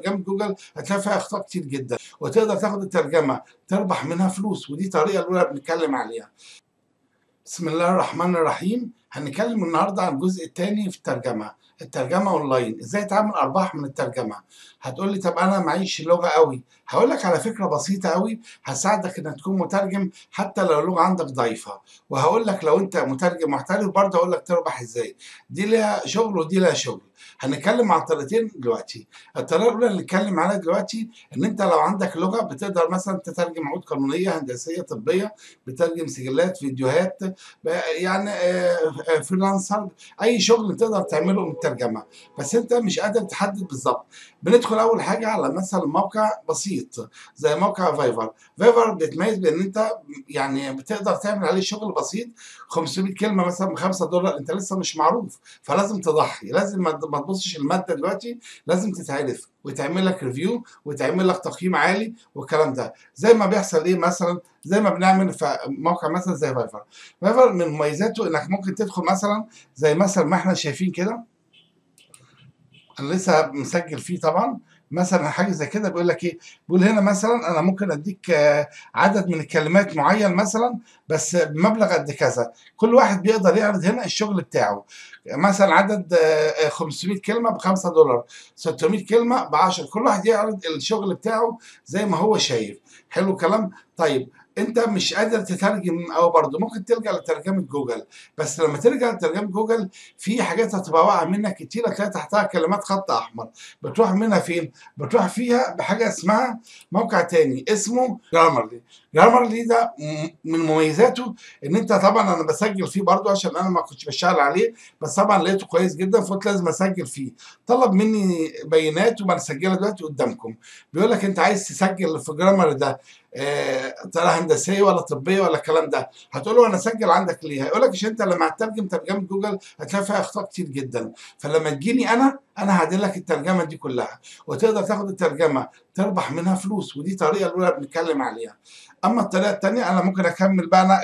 ترجمه جوجل هتلاقي فيها اخطاء كتير جدا وتقدر تاخد الترجمه تربح منها فلوس ودي الطريقه الاولى بنتكلم عليها بسم الله الرحمن الرحيم هنتكلم النهارده عن الجزء الثاني في الترجمه الترجمه اونلاين ازاي تعمل ارباح من الترجمه هتقول لي طب انا معيش لغه قوي هقول لك على فكره بسيطه قوي هتساعدك انك تكون مترجم حتى لو اللغه عندك ضعيفه وهقول لك لو انت مترجم محترف برضه هقول لك تربح ازاي دي ليها شغل ودي ليها شغل هنتكلم عن طريقتين دلوقتي الطريقه الاولى اللي نتكلم عليها دلوقتي ان انت لو عندك لغه بتقدر مثلا تترجم عقود قانونيه هندسيه طبيه بترجم سجلات فيديوهات يعني فريلانسر اي شغل تقدر تعمله من الترجمه بس انت مش قادر تحدد بالظبط بندخل اول حاجه على مثلا موقع بسيط زي موقع فايفر فايفر بيتميز بان انت يعني بتقدر تعمل عليه شغل بسيط 500 كلمه مثلا ب 5 دولار انت لسه مش معروف فلازم تضحي لازم ما تبصش الماده دلوقتي لازم تتعرف وتعمل لك ريفيو وتعمل لك تقييم عالي والكلام ده زي ما بيحصل ايه مثلا زي ما بنعمل في موقع مثلا زي فايفر فايفر من مميزاته انك ممكن تدخل مثلا زي مثلا ما احنا شايفين كده انا لسه مسجل فيه طبعا مثلا حاجه زي كده بيقول لك ايه بيقول هنا مثلا انا ممكن اديك عدد من الكلمات معين مثلا بس بمبلغ قد كذا كل واحد بيقدر يعرض هنا الشغل بتاعه مثلا عدد 500 كلمه ب 5 دولار 600 كلمه ب 10 كل واحد يعرض الشغل بتاعه زي ما هو شايف حلو الكلام طيب انت مش قادر تترجم او برضه ممكن تلجا لترجمه جوجل بس لما ترجع لترجمه جوجل في حاجات هتبقى واقعه منك كتير هتلاقي تحتها كلمات خط احمر بتروح منها فين بتروح فيها بحاجه اسمها موقع تاني اسمه جرامرلي جرامرلي ده من مميزاته ان انت طبعا انا بسجل فيه برضه عشان انا ما كنتش بشتغل عليه بس طبعا لقيته كويس جدا فقلت لازم اسجل فيه طلب مني بيانات وما اسجلها دلوقتي قدامكم بيقول لك انت عايز تسجل في جرامر ده طريقه هندسيه ولا طبيه ولا الكلام ده هتقول له انا اسجل عندك ليه هيقول لك عشان انت لما هتترجم ترجمه جوجل هتلاقي فيها اخطاء كتير جدا فلما تجيني انا انا هعدل لك الترجمه دي كلها وتقدر تاخد الترجمه تربح منها فلوس ودي الطريقه الاولى بنتكلم عليها اما الطريقه الثانيه انا ممكن اكمل بقى انا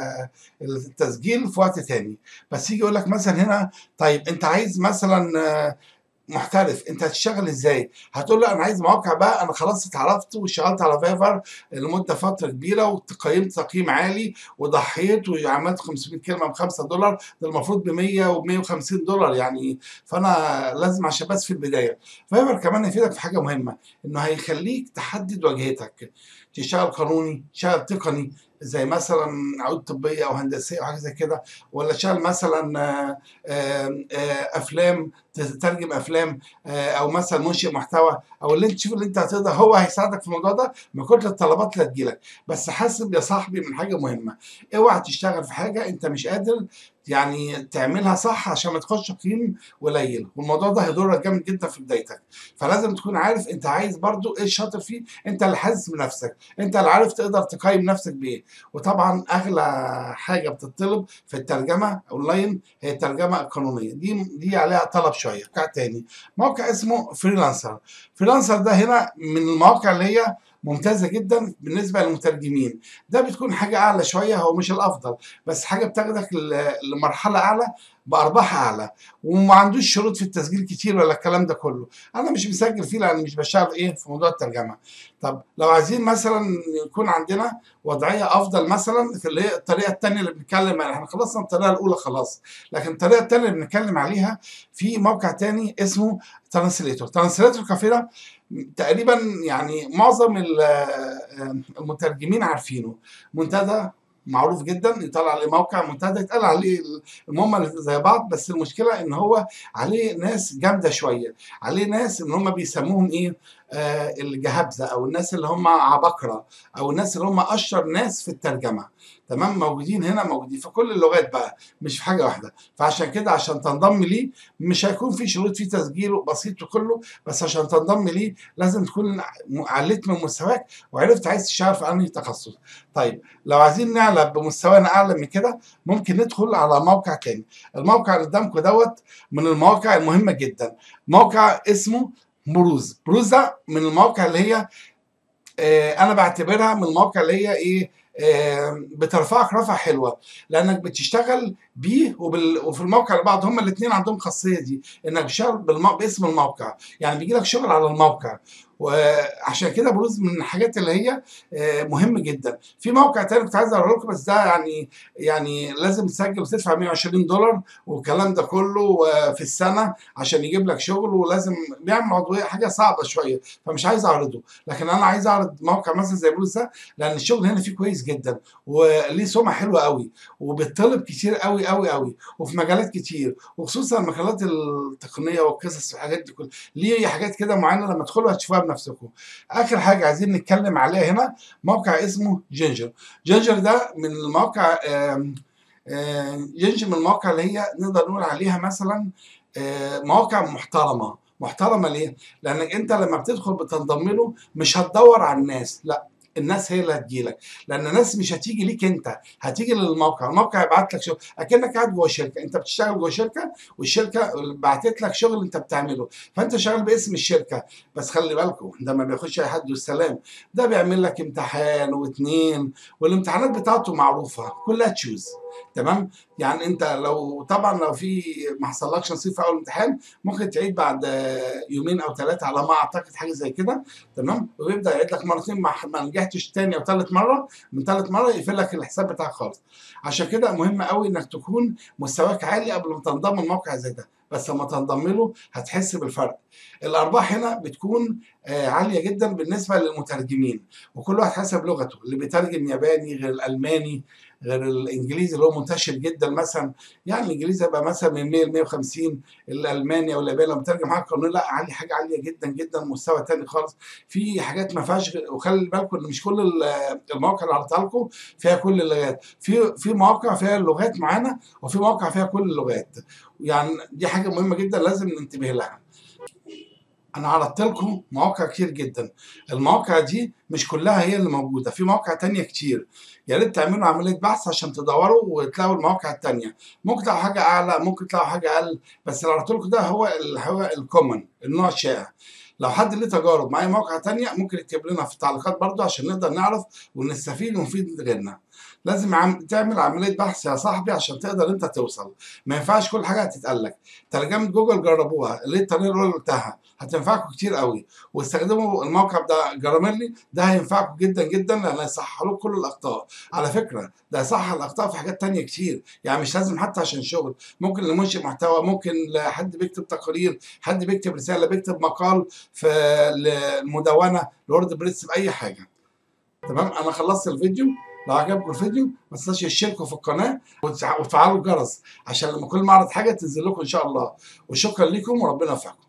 التسجيل في وقت تاني بس يجي يقول لك مثلا هنا طيب انت عايز مثلا محترف انت هتشتغل ازاي هتقول له انا عايز مواقع بقى انا خلاص اتعرفت واشتغلت على فايفر لمده فتره كبيره وقيمت تقييم عالي وضحيت وعملت 500 كلمه ب 5 دولار ده المفروض ب 100 و 150 دولار يعني فانا لازم عشان بس في البدايه فايفر كمان يفيدك في حاجه مهمه انه هيخليك تحدد واجهتك تشتغل قانوني تشتغل تقني زي مثلا عقود طبيه او هندسيه او حاجه زي كده ولا تشتغل مثلا افلام تترجم افلام او مثلا منشئ محتوى او اللي انت تشوف اللي انت هتقدر هو هيساعدك في الموضوع ده من كتر الطلبات اللي هتجيلك بس حاسب يا صاحبي من حاجه مهمه اوعى تشتغل في حاجه انت مش قادر يعني تعملها صح عشان ما تخش قيم قليل والموضوع ده هيضرك جامد جدا في بدايتك فلازم تكون عارف انت عايز برضو ايه الشاطر فيه انت اللي حاسس بنفسك انت اللي عارف تقدر تقيم نفسك بايه وطبعا اغلى حاجه بتطلب في الترجمه اونلاين هي الترجمه القانونيه دي دي عليها طلب شويه موقع تاني موقع اسمه فريلانسر فريلانسر ده هنا من المواقع اللي هي ممتازة جدا بالنسبة للمترجمين ده بتكون حاجة أعلى شوية هو مش الأفضل بس حاجة بتاخدك لمرحلة أعلى بأرباح أعلى وما عندوش شروط في التسجيل كتير ولا الكلام ده كله أنا مش مسجل فيه لأن مش بشتغل إيه في موضوع الترجمة طب لو عايزين مثلا يكون عندنا وضعية أفضل مثلا في اللي هي الطريقة التانية اللي بنتكلم عليها احنا خلصنا الطريقة الأولى خلاص لكن الطريقة التانية اللي بنتكلم عليها في موقع تاني اسمه ترانسليتور ترانسليتور كافيرا تقريبا يعني معظم المترجمين عارفينه منتدى معروف جدا يطلع عليه موقع منتدى يتقال عليه المهم زي بعض بس المشكله ان هو عليه ناس جامده شويه عليه ناس ان هم بيسموهم ايه آه الجهابزه او الناس اللي هم عباقره او الناس اللي هم اشطر ناس في الترجمه تمام موجودين هنا موجودين في كل اللغات بقى مش في حاجه واحده فعشان كده عشان تنضم ليه مش هيكون في شروط فيه تسجيله بسيط وكله بس عشان تنضم ليه لازم تكون عليت من مستواك وعرفت عايز تشتغل في انهي تخصص طيب لو عايزين نعلى بمستوانا اعلى من كده ممكن ندخل على موقع تاني الموقع اللي قدامكم دوت من المواقع المهمه جدا موقع اسمه بروز بروز ده من المواقع اللي هي آه انا بعتبرها من المواقع اللي هي ايه آم، بترفعك رفعه حلوه لانك بتشتغل بيه وبال... وفي الموقع لبعض هما الاثنين عندهم الخاصيه دي انك بتشتغل بالم... باسم الموقع يعني بيجي لك شغل على الموقع وعشان كده بروز من الحاجات اللي هي آه، مهم جدا في موقع تاني كنت عايز اوريه لكم بس ده يعني يعني لازم تسجل وتدفع 120 دولار والكلام ده كله آه، في السنه عشان يجيب لك شغل ولازم بيعمل عضويه حاجه صعبه شويه فمش عايز اعرضه لكن انا عايز اعرض موقع مثلا زي بروز ده لان الشغل هنا فيه كويس جدا وليه سمعه حلوه قوي وبيطلب كتير قوي قوي قوي وفي مجالات كتير وخصوصا المجالات التقنيه والقصص والحاجات دي كلها ليه حاجات كده معينه لما تدخلوا هتشوفوها بنفسكم اخر حاجه عايزين نتكلم عليها هنا موقع اسمه جينجر جينجر ده من المواقع آم، آم، جينجر من المواقع اللي هي نقدر نقول عليها مثلا آه، مواقع محترمه محترمه ليه؟ لانك انت لما بتدخل بتنضم له مش هتدور على الناس لا الناس هي اللي هتجيلك لان الناس مش هتيجي ليك انت هتيجي للموقع الموقع يبعت لك شغل اكنك قاعد جوه شركه انت بتشتغل جوه شركه والشركه بعتت لك شغل انت بتعمله فانت شغال باسم الشركه بس خلي بالكم ده ما بياخدش اي حد والسلام ده بيعمل لك امتحان واثنين والامتحانات بتاعته معروفه كلها تشوز تمام يعني انت لو طبعا لو في ما حصلكش نصيب في اول امتحان ممكن تعيد بعد آه، يومين او ثلاثه على ما اعتقد حاجه زي كده تمام ويبدا يعيد لك مرتين ما ما نجحتش تاني او ثالث مره من ثالث مره يقفل لك الحساب بتاعك خالص عشان كده مهم قوي انك تكون مستواك عالي قبل ما تنضم لموقع زي ده بس لما تنضم له هتحس بالفرق الارباح هنا بتكون آه، عاليه جدا بالنسبه للمترجمين وكل واحد حسب لغته اللي بيترجم ياباني غير الالماني غير الانجليزي اللي هو منتشر جدا مثلا يعني الانجليزي يبقى مثلا من 100 ل 150 الالماني او الياباني لما بترجم حاجه قانونيه لا عالي حاجه عاليه جدا جدا مستوى تاني خالص في حاجات ما فيهاش غ- وخلي بالكم ان مش كل ال- المواقع اللي عرضتها لكم فيها كل اللغات في في مواقع فيها اللغات معانا وفي مواقع فيها كل اللغات يعني دي حاجه مهمه جدا لازم ننتبه لها انا عرضت لكم مواقع كتير جدا المواقع دي مش كلها هي اللي موجوده في مواقع تانية كتير يا ريت تعملوا عمليه بحث عشان تدوروا وتلاقوا المواقع التانية ممكن تلاقوا حاجه اعلى ممكن تلاقوا حاجه اقل بس اللي عرضت لكم ده هو ال هو الكومن النوع الشائع لو حد ليه تجارب معايا مواقع تانية ممكن يكتب لنا في التعليقات برضو عشان نقدر نعرف ونستفيد ونفيد غيرنا لازم عم تعمل عمليه بحث يا صاحبي عشان تقدر انت توصل ما ينفعش كل حاجه هتتقال لك ترجمه جوجل جربوها اللي هي الطريقه اللي قلتها هتنفعكم كتير قوي واستخدموا الموقع ده جراميرلي ده هينفعكم جدا جدا لان هيصحح لكم كل الاخطاء على فكره ده هيصحح الاخطاء في حاجات تانية كتير يعني مش لازم حتى عشان شغل ممكن لمنشئ محتوى ممكن لحد بيكتب تقارير حد بيكتب رساله بيكتب مقال في المدونه لورد بريس باي حاجه تمام انا خلصت الفيديو لو عجبكم الفيديو ما تنساش تشتركوا في القناه وتفعلوا الجرس عشان لما كل ما اعرض حاجه تنزل لكم ان شاء الله وشكرا لكم وربنا يوفقكم